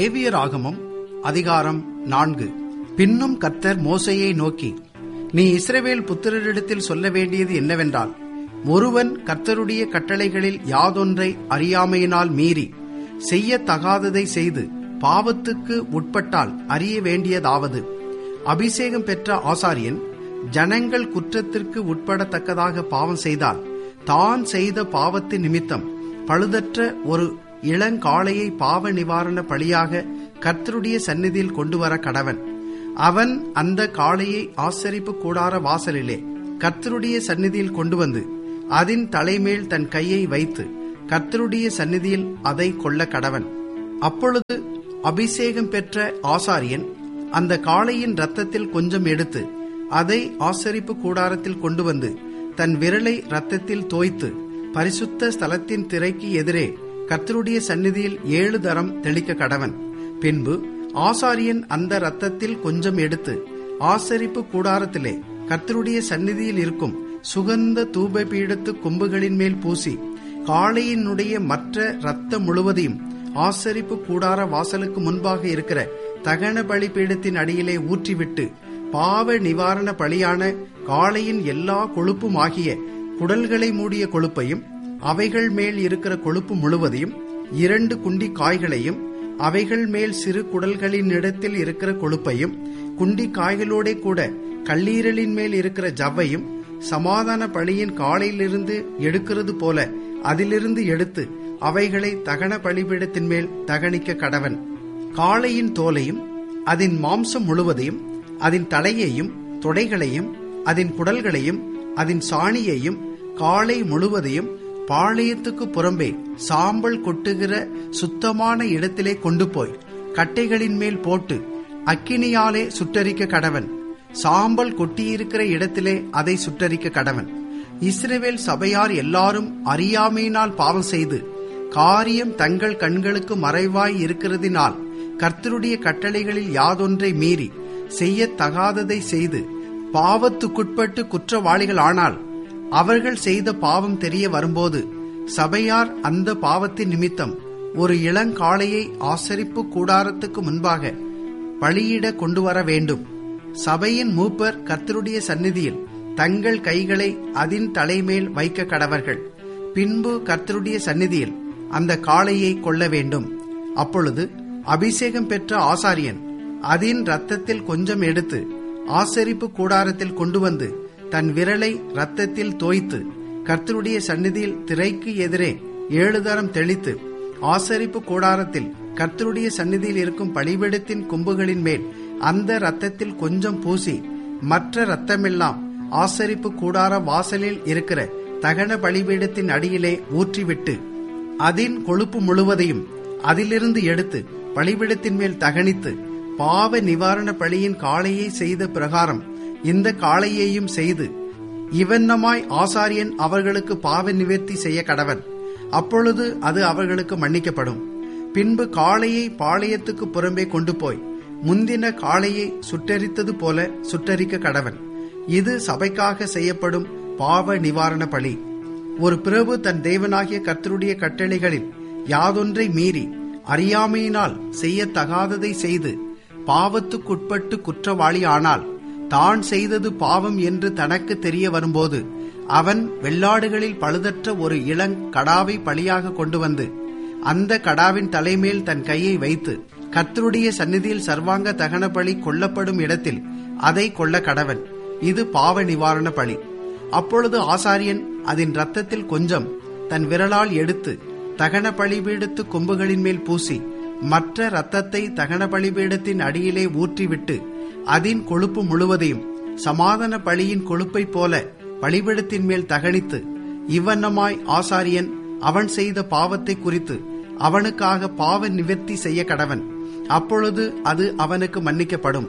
லேவியராகமம் அதிகாரம் நான்கு பின்னும் கர்த்தர் மோசையை நோக்கி நீ இஸ்ரவேல் புத்திரரிடத்தில் சொல்ல வேண்டியது என்னவென்றால் ஒருவன் கர்த்தருடைய கட்டளைகளில் யாதொன்றை அறியாமையினால் மீறி செய்யத்தகாததை செய்து பாவத்துக்கு உட்பட்டால் அறிய வேண்டியதாவது அபிஷேகம் பெற்ற ஆசாரியன் ஜனங்கள் குற்றத்திற்கு உட்படத்தக்கதாக பாவம் செய்தால் தான் செய்த பாவத்தின் நிமித்தம் பழுதற்ற ஒரு இளங்காளையை பாவ நிவாரண பலியாக கர்த்தருடைய சந்நிதியில் கொண்டு வர கடவன் அவன் அந்த காளையை ஆசரிப்பு கூடார வாசலிலே கர்த்தருடைய சந்நிதியில் கொண்டு வந்து அதன் தலைமேல் தன் கையை வைத்து கர்த்தருடைய சந்நிதியில் அதை கொள்ள கடவன் அப்பொழுது அபிஷேகம் பெற்ற ஆசாரியன் அந்த காளையின் ரத்தத்தில் கொஞ்சம் எடுத்து அதை ஆசரிப்பு கூடாரத்தில் கொண்டு வந்து தன் விரலை ரத்தத்தில் தோய்த்து பரிசுத்த ஸ்தலத்தின் திரைக்கு எதிரே கர்த்தருடைய சந்நிதியில் ஏழு தரம் தெளிக்க கடவன் பின்பு ஆசாரியன் அந்த ரத்தத்தில் கொஞ்சம் எடுத்து ஆசரிப்பு கூடாரத்திலே கர்த்தருடைய சந்நிதியில் இருக்கும் சுகந்த தூப பீடத்து கொம்புகளின் மேல் பூசி காளையினுடைய மற்ற ரத்த முழுவதையும் ஆசரிப்பு கூடார வாசலுக்கு முன்பாக இருக்கிற தகன பலிபீடத்தின் அடியிலே ஊற்றிவிட்டு பாவ நிவாரண பலியான காளையின் எல்லா கொழுப்பும் ஆகிய குடல்களை மூடிய கொழுப்பையும் அவைகள் மேல் இருக்கிற கொழுப்பு முழுவதையும் இரண்டு குண்டி காய்களையும் அவைகள் மேல் சிறு குடல்களின் இடத்தில் இருக்கிற கொழுப்பையும் குண்டி காய்களோட கூட கல்லீரலின் மேல் இருக்கிற ஜவ்வையும் சமாதான பலியின் காலையிலிருந்து எடுக்கிறது போல அதிலிருந்து எடுத்து அவைகளை தகன பலிபீடத்தின் மேல் தகனிக்க கடவன் காளையின் தோலையும் அதன் மாம்சம் முழுவதையும் அதன் தலையையும் தொடைகளையும் அதன் குடல்களையும் அதன் சாணியையும் காளை முழுவதையும் பாளையத்துக்கு புறம்பே சாம்பல் கொட்டுகிற சுத்தமான இடத்திலே கொண்டு போய் கட்டைகளின் மேல் போட்டு அக்கினியாலே சுட்டரிக்க கடவன் சாம்பல் கொட்டியிருக்கிற இடத்திலே அதை சுட்டரிக்க கடவன் இஸ்ரேவேல் சபையார் எல்லாரும் அறியாமையினால் பாவம் செய்து காரியம் தங்கள் கண்களுக்கு மறைவாய் இருக்கிறதினால் கர்த்தருடைய கட்டளைகளில் யாதொன்றை மீறி செய்யத்தகாததை செய்து பாவத்துக்குட்பட்டு குற்றவாளிகள் ஆனால் அவர்கள் செய்த பாவம் தெரிய வரும்போது சபையார் அந்த பாவத்தின் நிமித்தம் ஒரு இளங்காளையை ஆசரிப்பு கூடாரத்துக்கு முன்பாக பலியிட கொண்டு வர வேண்டும் சபையின் மூப்பர் கர்த்தருடைய சந்நிதியில் தங்கள் கைகளை அதன் தலைமேல் வைக்க கடவர்கள் பின்பு கர்த்தருடைய சந்நிதியில் அந்த காளையை கொள்ள வேண்டும் அப்பொழுது அபிஷேகம் பெற்ற ஆசாரியன் அதன் ரத்தத்தில் கொஞ்சம் எடுத்து ஆசரிப்பு கூடாரத்தில் கொண்டு வந்து தன் விரலை ரத்தத்தில் தோய்த்து கர்த்தருடைய சந்நிதியில் திரைக்கு எதிரே ஏழு தரம் தெளித்து ஆசரிப்பு கூடாரத்தில் கர்த்தருடைய சந்நிதியில் இருக்கும் பலிபீடத்தின் கொம்புகளின் மேல் அந்த ரத்தத்தில் கொஞ்சம் பூசி மற்ற ரத்தமெல்லாம் ஆசரிப்பு கூடார வாசலில் இருக்கிற தகன பலிபீடத்தின் அடியிலே ஊற்றிவிட்டு அதன் கொழுப்பு முழுவதையும் அதிலிருந்து எடுத்து பலிபீடத்தின் மேல் தகனித்து பாவ நிவாரண பலியின் காளையை செய்த பிரகாரம் இந்த காளையையும் செய்து இவன்னமாய் ஆசாரியன் அவர்களுக்கு பாவ நிவர்த்தி செய்ய கடவன் அப்பொழுது அது அவர்களுக்கு மன்னிக்கப்படும் பின்பு காளையை பாளையத்துக்கு புறம்பே கொண்டு போய் முந்தின காளையை சுட்டரித்தது போல சுட்டரிக்க கடவன் இது சபைக்காக செய்யப்படும் பாவ நிவாரண பலி ஒரு பிரபு தன் தேவனாகிய கர்த்தருடைய கட்டளைகளில் யாதொன்றை மீறி அறியாமையினால் செய்யத்தகாததை செய்து பாவத்துக்குட்பட்டு குற்றவாளி ஆனால் தான் செய்தது பாவம் என்று தனக்கு தெரிய வரும்போது அவன் வெள்ளாடுகளில் பழுதற்ற ஒரு இளங் கடாவை பலியாக கொண்டு வந்து அந்த கடாவின் தலைமேல் தன் கையை வைத்து கர்த்தருடைய சந்நிதியில் சர்வாங்க தகன பலி கொல்லப்படும் இடத்தில் அதை கொள்ள கடவன் இது பாவ நிவாரண பலி அப்பொழுது ஆசாரியன் அதன் ரத்தத்தில் கொஞ்சம் தன் விரலால் எடுத்து தகன பலிபீடத்து கொம்புகளின் மேல் பூசி மற்ற ரத்தத்தை தகன பலிபீடத்தின் அடியிலே ஊற்றிவிட்டு அதன் கொழுப்பு முழுவதையும் சமாதான பலியின் கொழுப்பைப் போல பலிபீடத்தின் மேல் தகனித்து இவ்வண்ணமாய் ஆசாரியன் அவன் செய்த பாவத்தை குறித்து அவனுக்காக பாவ நிவர்த்தி செய்ய கடவன் அப்பொழுது அது அவனுக்கு மன்னிக்கப்படும்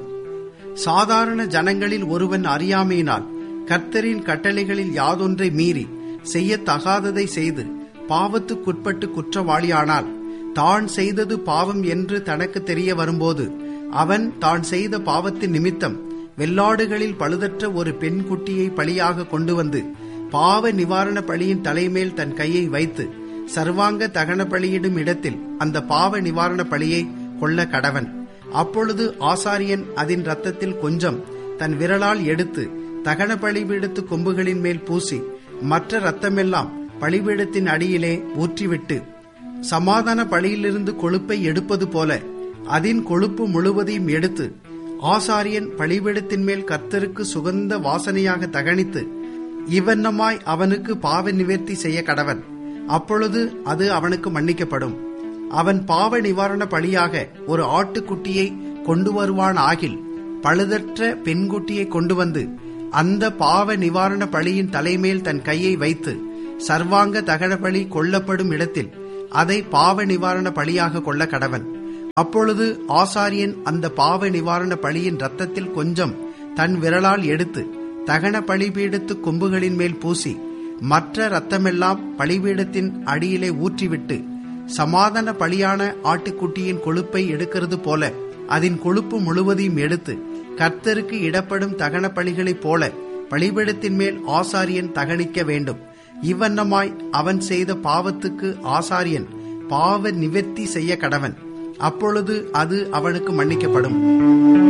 சாதாரண ஜனங்களில் ஒருவன் அறியாமையினால் கர்த்தரின் கட்டளைகளில் யாதொன்றை மீறி செய்யத்தகாததை செய்து பாவத்துக்குட்பட்டு குற்றவாளியானால் தான் செய்தது பாவம் என்று தனக்கு தெரிய வரும்போது அவன் தான் செய்த பாவத்தின் நிமித்தம் வெள்ளாடுகளில் பழுதற்ற ஒரு பெண் குட்டியை பலியாக கொண்டு வந்து பாவ நிவாரண பலியின் தலைமேல் தன் கையை வைத்து சர்வாங்க தகன பலியிடும் இடத்தில் அந்த பாவ நிவாரண பலியை கொள்ள கடவன் அப்பொழுது ஆசாரியன் அதன் இரத்தத்தில் கொஞ்சம் தன் விரலால் எடுத்து தகன பலிபீடத்து கொம்புகளின் மேல் பூசி மற்ற இரத்தமெல்லாம் பலிபீடத்தின் அடியிலே ஊற்றிவிட்டு சமாதான பலியிலிருந்து கொழுப்பை எடுப்பது போல அதன் கொழுப்பு முழுவதையும் எடுத்து ஆசாரியன் பலிபீடத்தின் மேல் கர்த்தருக்கு சுகந்த வாசனையாக தகனித்து இவ்வண்ணமாய் அவனுக்கு பாவ நிவர்த்தி செய்ய கடவன் அப்பொழுது அது அவனுக்கு மன்னிக்கப்படும் அவன் பாவ நிவாரண பலியாக ஒரு ஆட்டுக்குட்டியை கொண்டு வருவான் ஆகில் பழுதற்ற பெண்குட்டியை கொண்டு வந்து அந்த பாவ நிவாரண பலியின் தலைமேல் தன் கையை வைத்து சர்வாங்க தகன பலி கொல்லப்படும் இடத்தில் அதை பாவ நிவாரண பலியாக கொள்ள கடவன் அப்பொழுது ஆசாரியன் அந்த பாவ நிவாரண பலியின் இரத்தத்தில் கொஞ்சம் தன் விரலால் எடுத்து தகன பலிபீடத்து கொம்புகளின் மேல் பூசி மற்ற இரத்தமெல்லாம் பலிபீடத்தின் அடியிலே ஊற்றிவிட்டு சமாதான பலியான ஆட்டுக்குட்டியின் கொழுப்பை எடுக்கிறது போல அதன் கொழுப்பு முழுவதையும் எடுத்து கர்த்தருக்கு இடப்படும் தகன பலிகளைப் போல பலிபீடத்தின் மேல் ஆசாரியன் தகனிக்க வேண்டும் இவ்வண்ணமாய் அவன் செய்த பாவத்துக்கு ஆசாரியன் பாவ நிவர்த்தி செய்ய கடவன் அப்பொழுது அது அவனுக்கு மன்னிக்கப்படும்